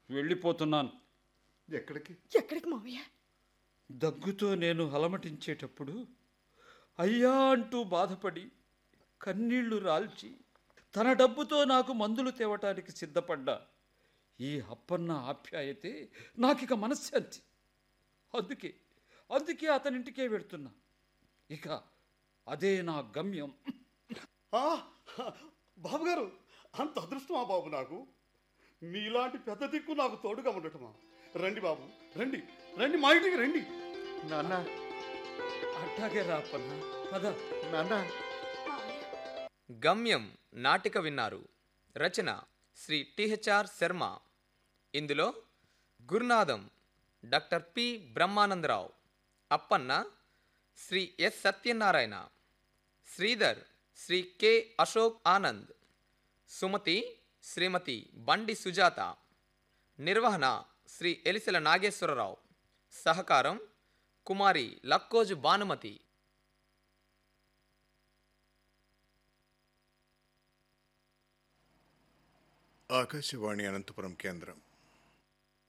వెళ్ళిపోతున్నాను ఎక్కడికి ఎక్కడికి మావయ్య దగ్గుతో నేను హలమటించేటప్పుడు అయ్యా అంటూ బాధపడి కన్నీళ్లు రాల్చి తన డబ్బుతో నాకు మందులు తేవటానికి సిద్ధపడ్డా ఈ అప్పన్న ఆప్యాయతే నాకిక మనశ్శాంతి అందుకే అందుకే అతనింటికే వెడుతున్నా ఇక అదే నా గమ్యం ఆ, బాబు గారు అంత అదృష్టమా బాబు నాకు మీలాంటి పెద్ద దిక్కు నాకు తోడుగా ఉండటమా రండి బాబు రండి రండి మా ఇంటికి రండి నాన్న అట్టాగే రా అప్పన్న పద నాన్న గమ్యం నాటిక విన్నారు రచన శ్రీ టిహెచ్ఆర్ శర్మ ఇందులో Gurunatham doctor P Brahmananda Rao Appanna Shri yes Satyanarayana Sridhar Shri K Ashok Anand Sumathi శ్రీమతి బండి సుజాత నిర్వహణ శ్రీ ఎలిసెల నాగేశ్వరరావు సహకారం కుమారి లక్కోజు భానుమతి ఆకాశవాణి అనంతపురం కేంద్రం